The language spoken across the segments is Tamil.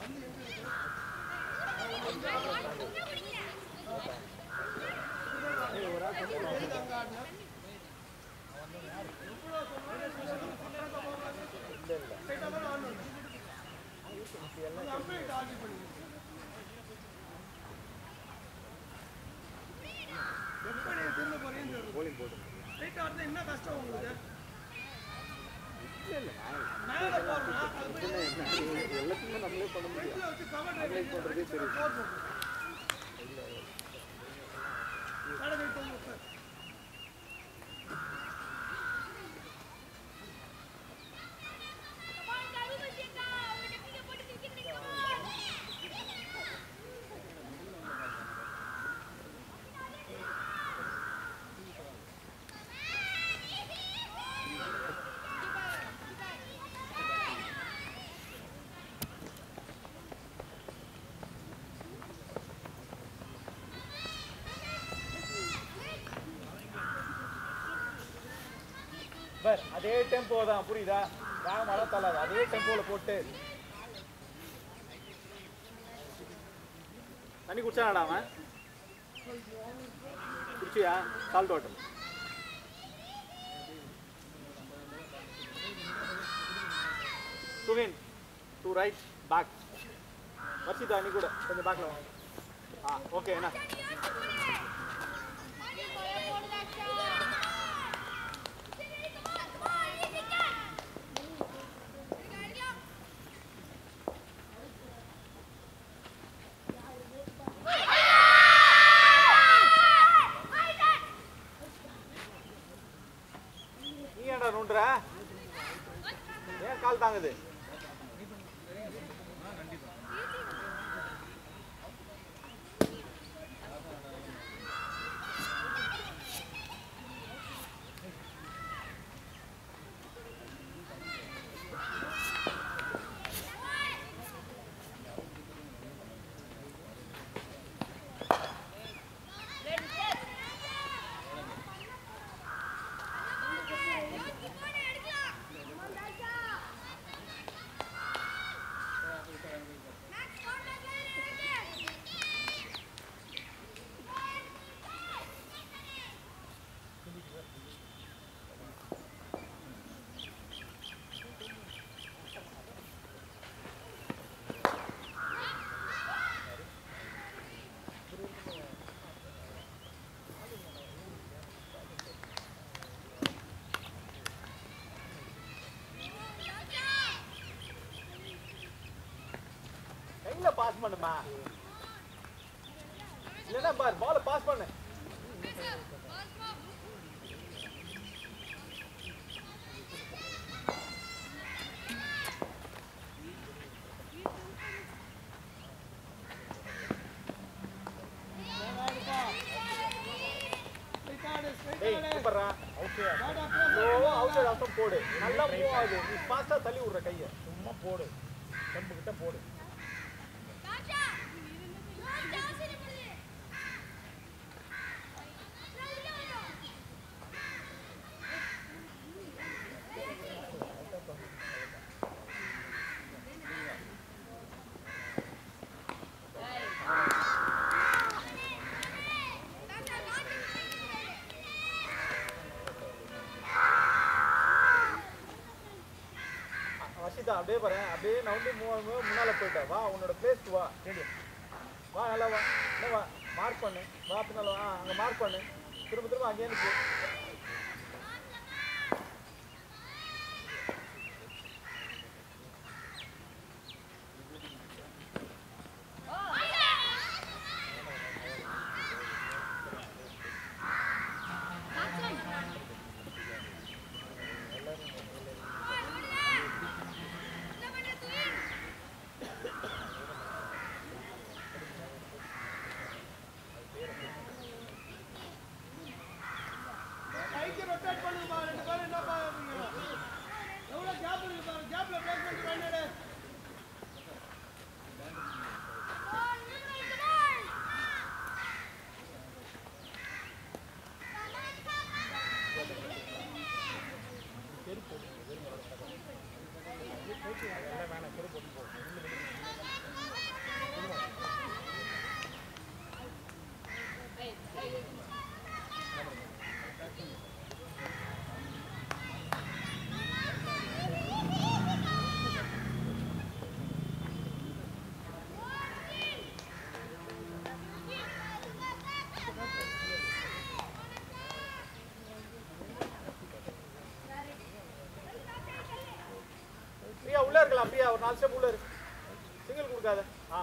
எப்படி திரும்ப போறீங்கன்னு தெரியல. Straight ஆ இருந்தா என்ன கஷ்டம் உங்களுக்கு மேல போறோம்னா, அது போய் எல்லாத்தையுமே நம்மளே பண்ண முடியும் இதுல வச்சு cover drive பண்ணி பண்றதே சரி போட்டு விட்டுரும். மேல போய் தொங்க உட்காரு. பஸ் அதே டெம்போ தான் புரியுதா வேகமாலாம் தள்ளாது அதே டெம்போவில் போட்டு தண்ணி குடிச்சானாடா அவன் குடிச்சியா salt water Sugin to right back Varshitha நீ கூட கொஞ்சம் பேக்கில் வாங்க ஆ ஓகே என்ன நீ ஏன்டா நோண்டுற ஏன் கால் தாங்குது கையில பாஸ் பண்ணுமா இல்லைன்னா பார் பால பாஸ் பண்ணு Straight ஆடு, straight டேய் ஆடு. கூப்பிடுறா ஓகே Back up, close. ஸ்லோவா அவுட் சைடு அவுட் போடு நல்லா மூவ் ஆகுது நீ ஃபாஸ்டா தள்ளி விடுற கையை சும்மா போடு டெம்பு கிட்ட போடு வசிதா அப்படியே பாரு அப்படியே நவுண்டு மூவ் ஆகும்போது முன்னால போயிட்ட வா உன்னோட பிளேஸ்க்கு வா ரெடி வா நல்லா வா இல்லை வா மார்க் பண்ணு வா பின்னால வா அங்கே மார்க் பண்ணு திரும்ப திரும்ப அங்கேயே நிற்கு கைக்கு rotate பண்ணுங்க பா, ரெண்டு பேரும் என்ன பாக்குறீங்க? எவ்வளவு gap இருக்கு பாரு, gapல break பண்ணிட்டு run எடு. பிரியா உள்ள இருக்கலாம் பிரியா ஒரு நாலு ஸ்டெப் உள்ள இருக்கு சிங்கிள் கொடுக்காத ஆ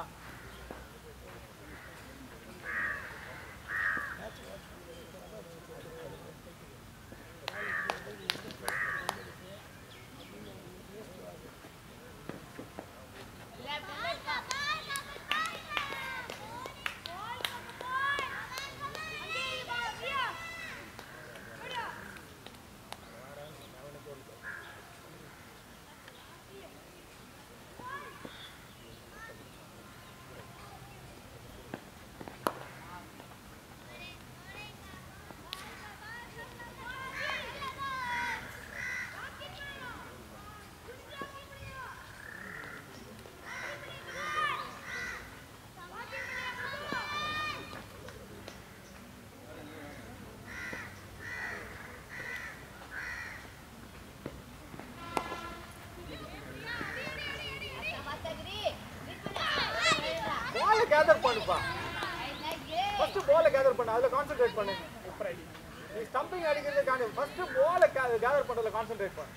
பாலை கேதர் பண்ணுப்பா ஃபர்ஸ்ட் பாலை கேதர் பண்ணு அதுல கான்சென்ட்ரேட் பண்ணு நீ ஸ்டம்பிங் அடிக்கிறது காணி ஃபர்ஸ்ட் பாலை கேதர் பண்றதுல கான்சென்ட்ரேட் பண்ணு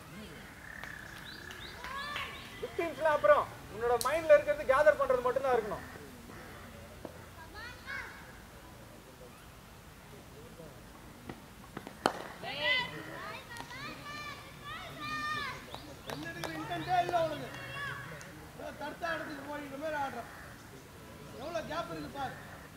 விக்டிம்ஸ்லாம் அப்புறம் உன்னோட மைண்ட்ல இருக்கிறது கேதர் பண்றது மட்டும் தான் இருக்கணும் என்ன எடுக்கிற இன்டென்ட்டே இல்லை உனக்கு ஏதோ தடுத்தா இடத்துக்கு போயிட்டு மாதிரி ஆடுறான் எவ்வளோ கேப் இருக்கு பாரு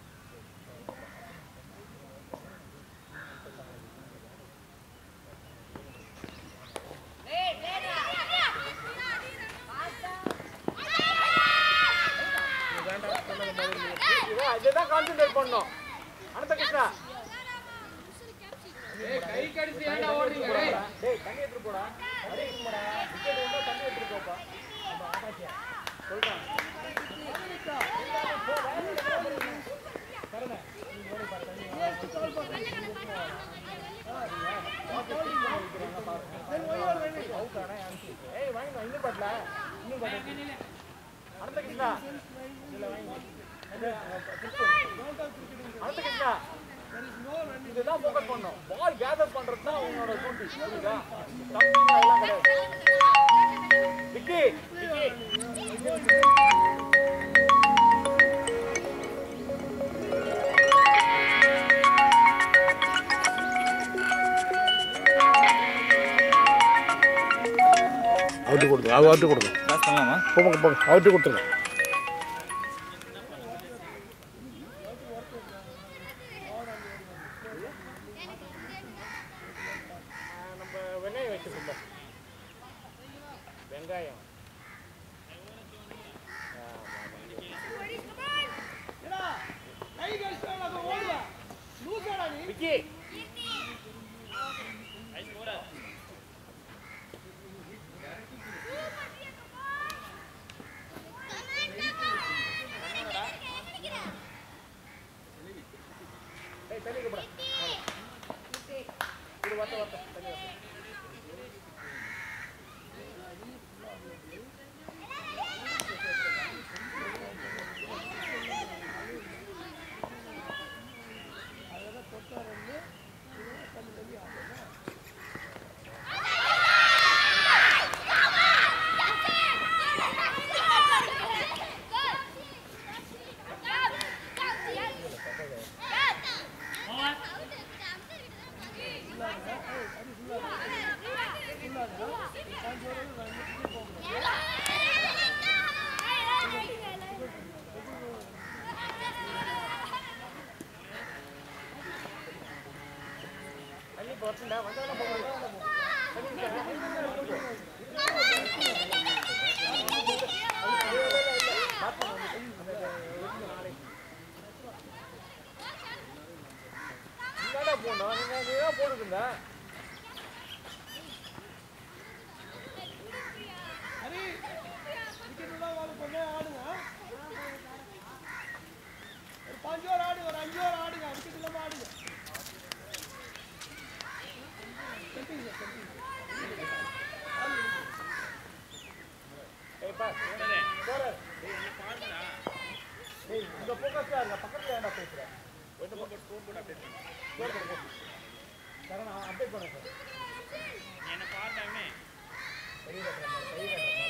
இதை இதுதான் கான்சென்ட்ரேட் பண்ணணும் அனந்த கிருஷ்ணா டேய் தண்ணி எடுத்து போடா அடிக்க போடா விக்கெட் வந்தா தண்ணி எடுத்து போப்பா சொல்றேன் ஏய் வாங்கி இன்னும் பாட்டல இன்னும் பாட்டல அனந்த கிருஷ்ணா அனந்த கிருஷ்ணா இதுதான் ஃபோக்கஸ் பண்ணணும் பால் கேதர் பண்றது தான் உன்னோட டியூட்டி புரியுதா தம்பிங்க அதெல்லாம் கிடையாது விக்கி விக்கி அவுட்டு கொடுங்க அது அவுட்டு கொடுங்க போங்க போங்க அவுட்டு கொடுத்துருங்க நம்ம வெங்காயம் வச்சுக்கோங்க வெங்காயம் ஏடா கை கழிச்சு நான் ஓடுவா லூசாடா நீ விக்கி ஏய் தண்ணி கூப்பிட இது வத்த வத்த தண்ணி வத்த தண்ணி போட்டுண்டா வந்தாலும் போ வந்தாலும் போ தண்ணி என்னடா போனோம் நீங்க நீ தான் போட்டுருந்த ஹரி விக்கெட் விட வாங்க கொஞ்சம் ஆடுங்க ஒரு பாஞ்சு ஓவர் ஆடுங்க ஒரு அஞ்சு ஓவர் ஆடுங்க விக்கெட் இல்லாம ஆடுங்க ஏய் பாஸ் போறர் ஏய் இந்த ஃபோக்கஸ்ல இருங்க பக்கத்துல ஏன்டா பேசுற இந்த பக்கம் ஸ்கோர் போர்ட் அப்டேட் பண்ணு சரணா அப்டேட் பண்ணு சார் என்ன பார்த்தாமே கை கட்டுறேன் கை கட்டுறேன்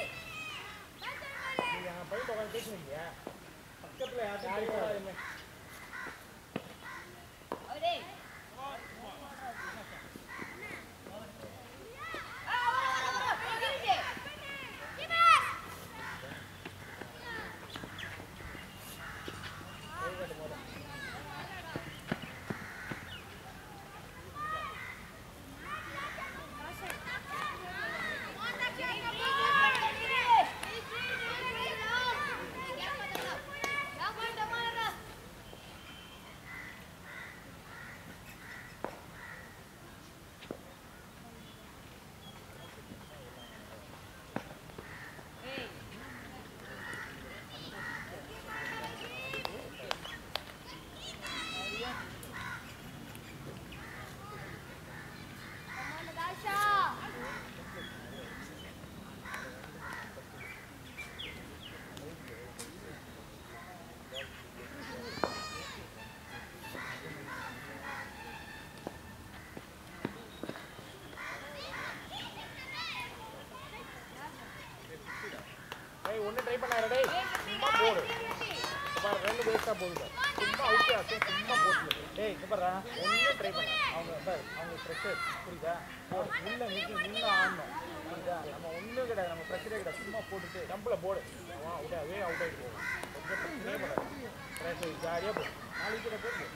ஏய் ஒன்று ட்ரை பண்ணாரு டேய் சும்மா போடு இப்ப பாரு ரெண்டு வேஸ்ட்டாக போகுது பாரு. சும்மா அவுட் ஆச்சு சும்மா போட்டு டேய் இங்க பாரு ஒன்று ட்ரை பண்ண அவங்க பாரு அவங்க ப்ரெஷர் புரியுதா போடு உள்ள நிற்கி முன்ன ஆடணும் புரியுதா நம்ம ஒன்றும் கிடையாது நம்ம பிரச்சனையே கிடையாது சும்மா போட்டுட்டு டம்பில் போடு அவன் அவுட் ஆகவே அவுட் ஆகிட்டு போகும் கொஞ்சம் பிரச்சனையே படாது ப்ரெஷர் ஜாலியாக போகும் நாளைக்கு கூட போட்டு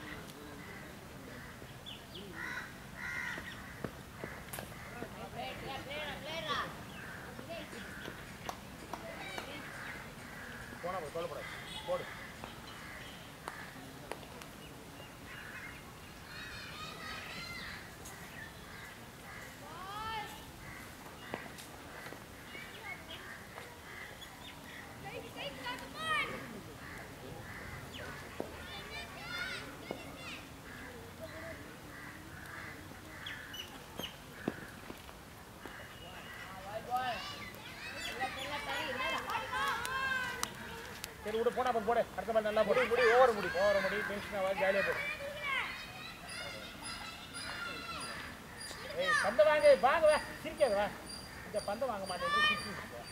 போனா போய் சொல்லப்படாது போடு சரி விடு போடா அப்போ போடு அடுத்த பால் நல்லா போடு முடி ஓவர் முடி ஓவர் முடி டென்ஷன் ஆகாது ஜாலியாக போடு ஏய் பந்தை வாங்க வாங்க வா சிரிக்காத வா இந்த பந்தை வாங்க மாட்டேன் சிரிச்சு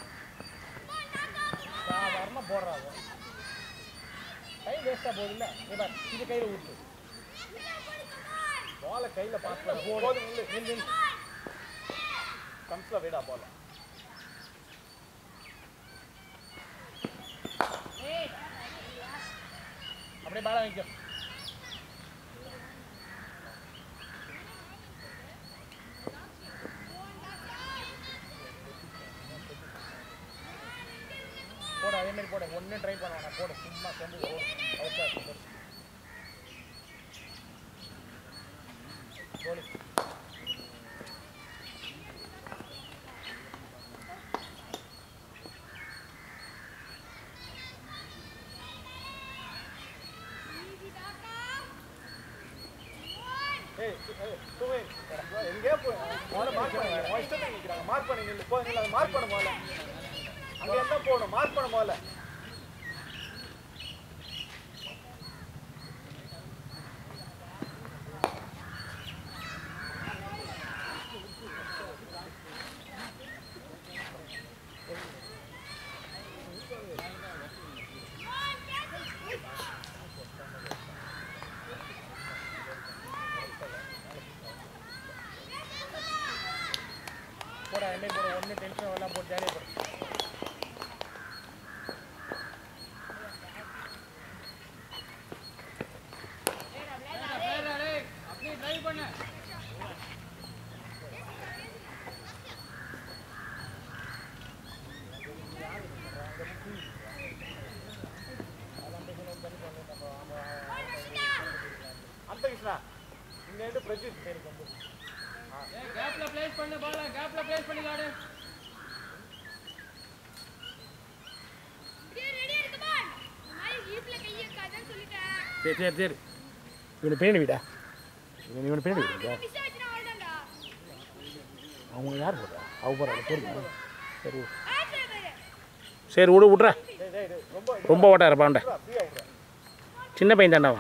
சாதாரணமாக போடுறாங்க கை வேஸ்ட்டாக போகுது இல்லை இவர் இது கையில் விட்டு பாலை கையில் பார்த்து போது நில்லு நில் நில் கம்ஸில் விடா பாலை அப்படியே பாலை வைக்கும் போடு அதே மாதிரி போடு ஒன்றும் ட்ரை பண்ண வேணாம் போடு சும்மா செஞ்சு அவுட் போடு போடு ஏய் ஏய், தூவே. எங்கேயோ போய் முதல்ல மார்க் பண்ணுங்க உன் இஷ்டத்துக்கு நிற்கிறாங்க மார்க் பண்ணி நில்லு போ நில்லு மார்க் பண்ண முதல்ல அங்கே என்ன போகணும் மார்க் பண்ண முதல்ல போட என்ன போட ஒன்று டென்ஷன் எல்லாம் போட்டு ஜாலியாக போடு அப்படியே ட்ரை பண்ணு அந்த கிருஷ்ணா இங்க இருந்து பிரஜித் பேருக்கு வந்து கேப்ல பிளேஸ் பண்ணு பால கேப்ல பிளேஸ் பண்ணி காடு சரி சரி சரி இவனை பின்னாடி விடா இவன் இவனை பின்னாடி விடா அவங்க யார் போடுறா அவ போடுறா போடுங்க சரி விடு. சரி விடு விட்றா டேய் டேய் டேய் ரொம்ப ரொம்ப ஓட்டா இருப்பான்டா ஃப்ரீயா விடுற சின்ன பையன் தாண்டாவா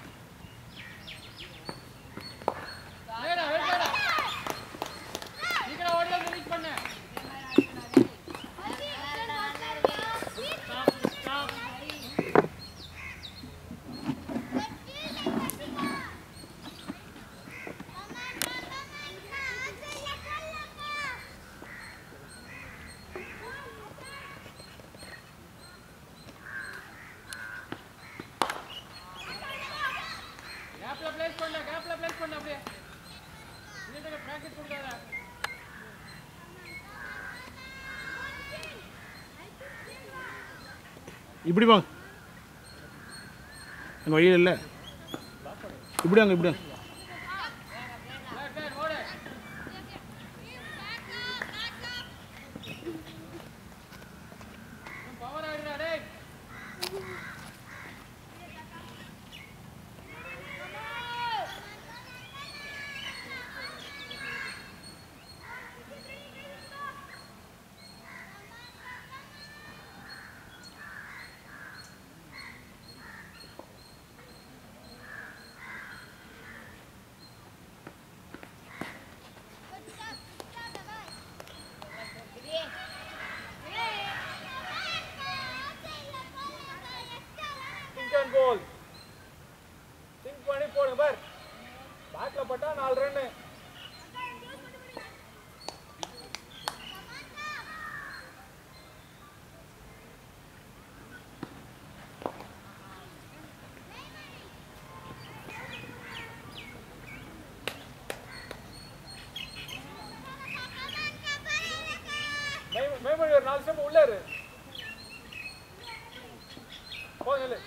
வேடா வேடா நீ பண்ண கேப்ல பிளேஸ் பண்ண அப்படியே இல்ல பிராக்டிஸ் கொடுக்காத இப்படி வாங்க என் வழியில் இல்லை இப்படி வாங்க இப்படி வாங்க பேக் பேக் ஓடு பவர் ஆடுடா டேய் சிங்க் அண்ட் கோல் சிங்க் பண்ணி போடுங்க பார் பேக்ல பட்டா நாலு ரன்னு மே- மேமொழி ஒரு நாலு ஸ்டெப் உள்ள இரு போங்க நில்லு.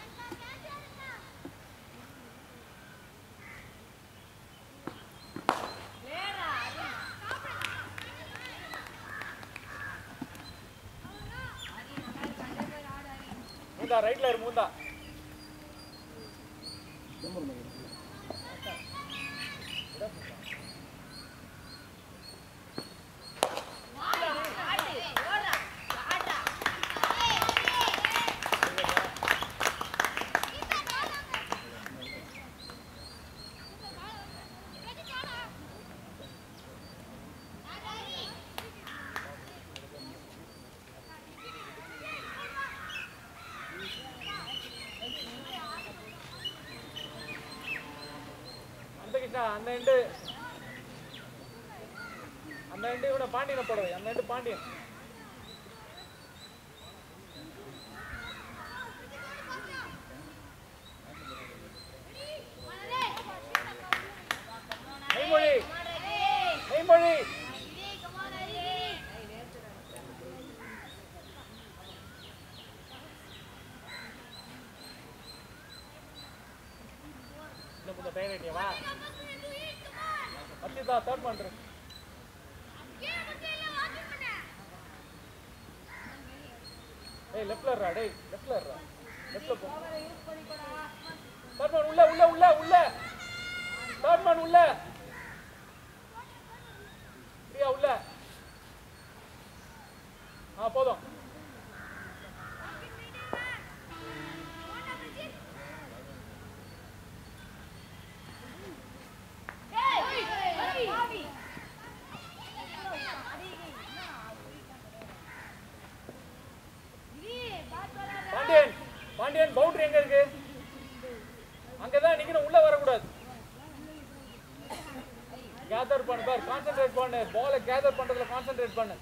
மூந்தா ரைட்ல இரு மூந்தா அந்த கிருஷ்ணா அந்த எண்டு அந்த எண்டு இவனை பாண்டியனை போடுறது அந்த எண்டு பாண்டியன் நெய்மொழி நெய்மொழி இன்னும் கொஞ்சம் டைம் ஆயிட்டியா வா அச்சிதா தேர்ட் பண்றேன் ஏய் லெஃப்ட்ல இருடா டேய் லெஃப்ட்ல இருடா லெஃப்ட்ல போ தேர்ட் மேன் உள்ள உள்ள உள்ள உள்ள தேர்ட் மேன் உள்ள பிரியா உள்ள ஆ போதும் பாண்டியன் பாண்டியன் பவுண்டரி எங்க இருக்கு அங்கதான் நிக்கணும் உள்ள வரக்கூடாது கேதர் பண்ணு பார் கான்சென்ட்ரேட் பண்ணு பாலை கேதர் பண்றதுல கான்சென்ட்ரேட் பண்ணு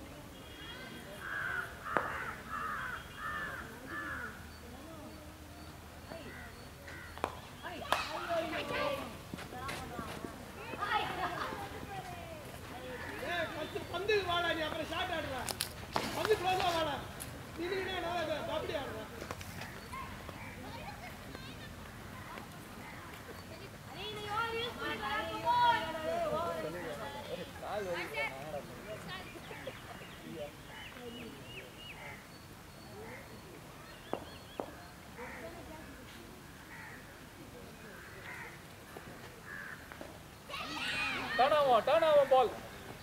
ஏய் ஃபர்ஸ்ட் பந்து வாடா நீ அப்புறம் ஷாட் ஆடுற பந்து க்ளோஸா வாடா நீ நீ நல்லா கபடி ஆடுற டர்ன் ஆகும் டர்ன் ஆகும் பால்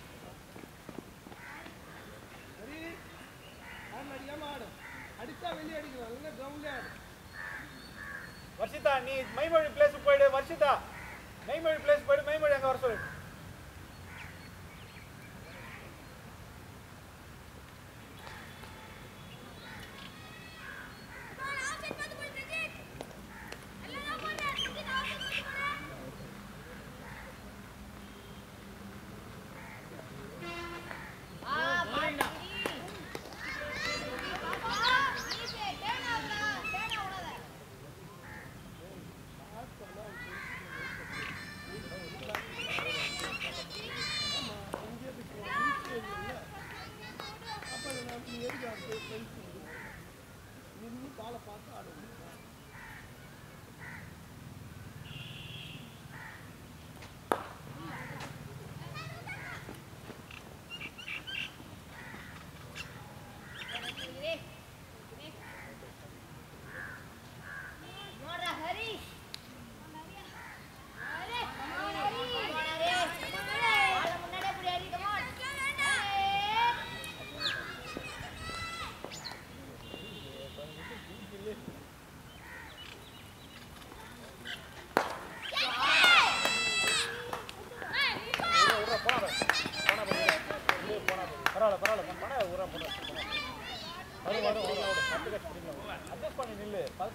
சரி ஆன் அடிக்காம ஆடு அடிச்சா வெளியே அடிக்கலாம் இல்லைன்னா கிரவுண்ட்லேயே ஆடு வர்ஷிதா நீ மைமொழி பிளேஸ் போயிடு வர்ஷிதா மைமொழி பிளேஸ் போயிடு மைமொழி அங்க வர சொல்லு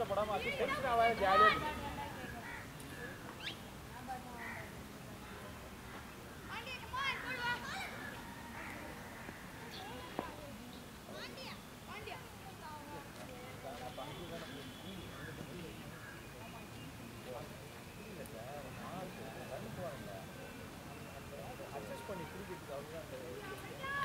அவசரப்படாம அது டென்ஷன் ஆகாத ஜாலியாக அட்ஜஸ்ட் பண்ணி குடிக்கிறதுக்கு அவ்வளோதான்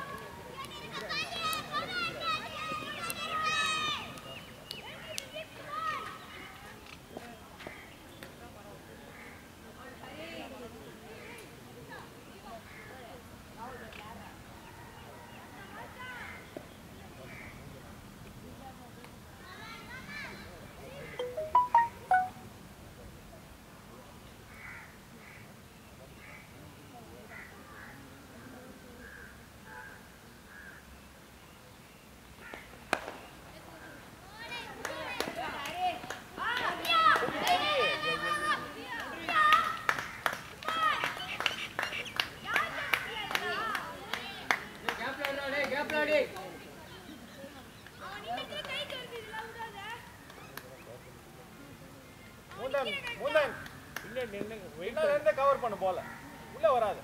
மூந்தன் மூந்தன் இல்லை நின்று வெயிட் பின்னால இருந்தே கவர் பண்ணு பால் உள்ள வராது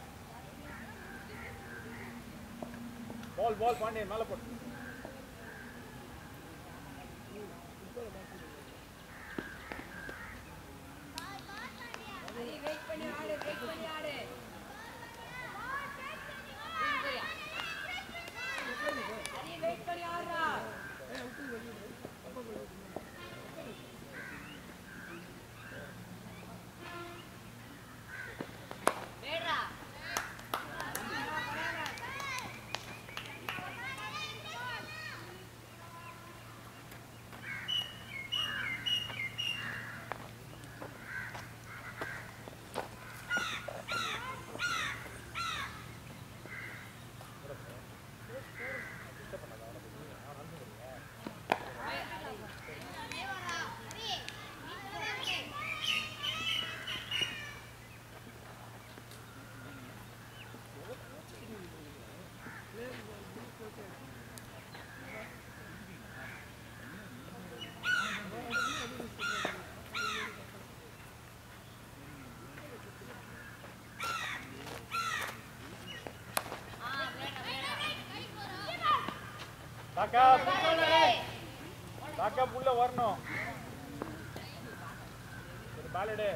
பால் பால் பாண்டியன் மேல போட்டு பேக்கப் பேக்கப் உள்ள வரணும் ஒரு பால் எடு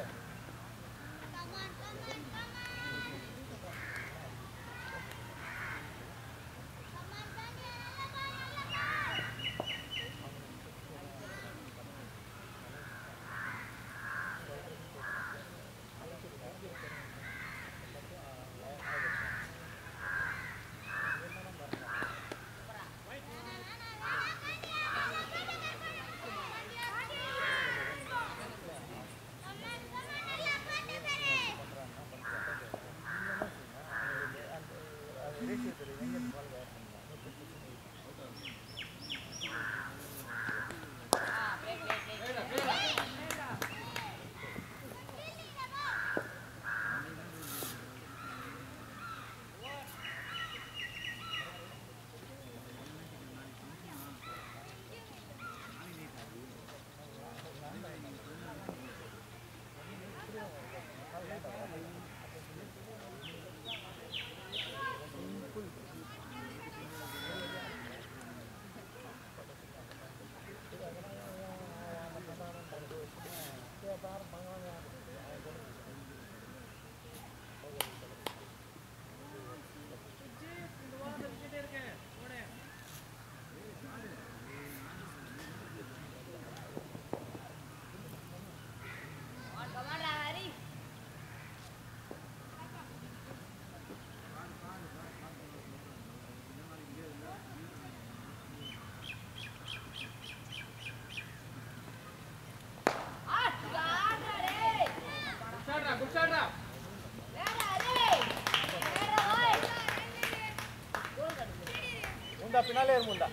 ಮುಂದ ಪಿನಾಲೆ ಇರು ಮುಂದ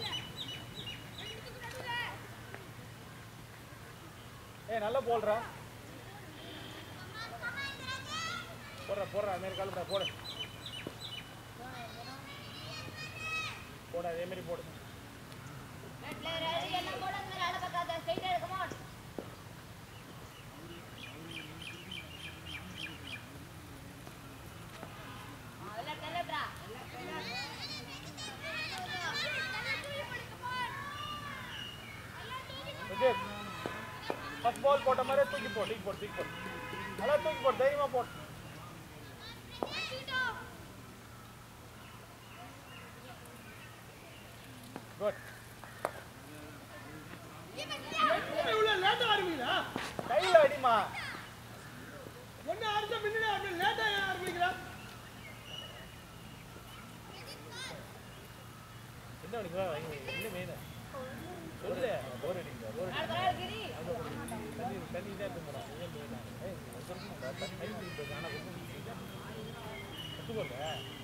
ஏ நல்ல போல்றா போடுற போடுற அது மாதிரி கலப்புற போடு போடு அதே மாதிரி போடு எல்லாம் போட அந்த வேலை பார்க்காத ஸ்ட்ரைட்டா எடுக்கமா போட்ட மாதிரியே தூக்கி போ தூக்கி போடு தூக்கி போடு நல்லா தூக்கி போடு தைரியமா போடு குட் எப்பவுமே இவ்வளோ லேட்டாக ஆரம்பிக்கிறா கையில அடிமா ஒன்று அடிச்சா பின்னாடி அப்படி லேட்டாக ஆரம்பிக்கிறா என்ன உனக்கு வா, வாங்கி வை. என்ன மெயின் சொல்லு போர் அடிக்குதா போர் தண்ணி தண்ணி தான் எடுத்துக்கிறோம் ஏன் மெயினா ஏய் சொல்லணும்டா தண்ணி கை பிடிக்கிறது ஆனால் கொஞ்சம் கற்றுக்கோல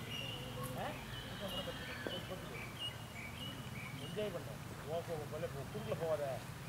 என்ஜாய் பண்ண போ போ போல குறுக்கில் போகாத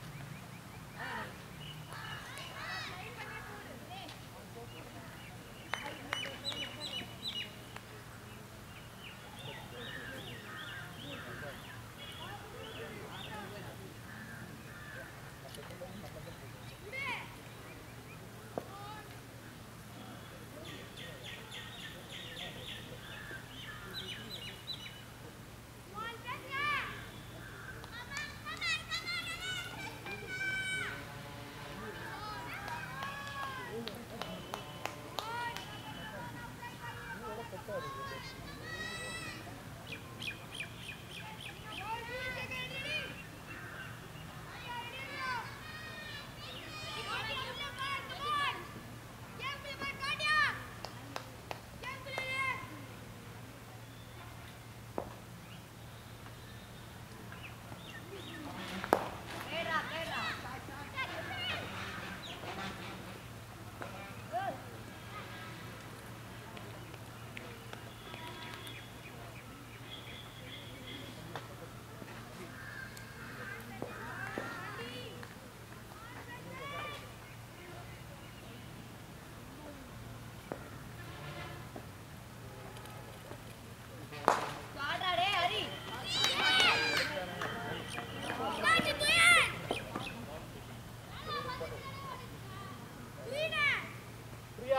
பிரியா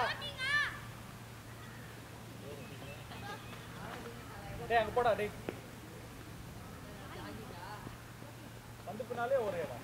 டேய் அங்க போடா டேய் வந்து பின்னாலே ஒரு இடம்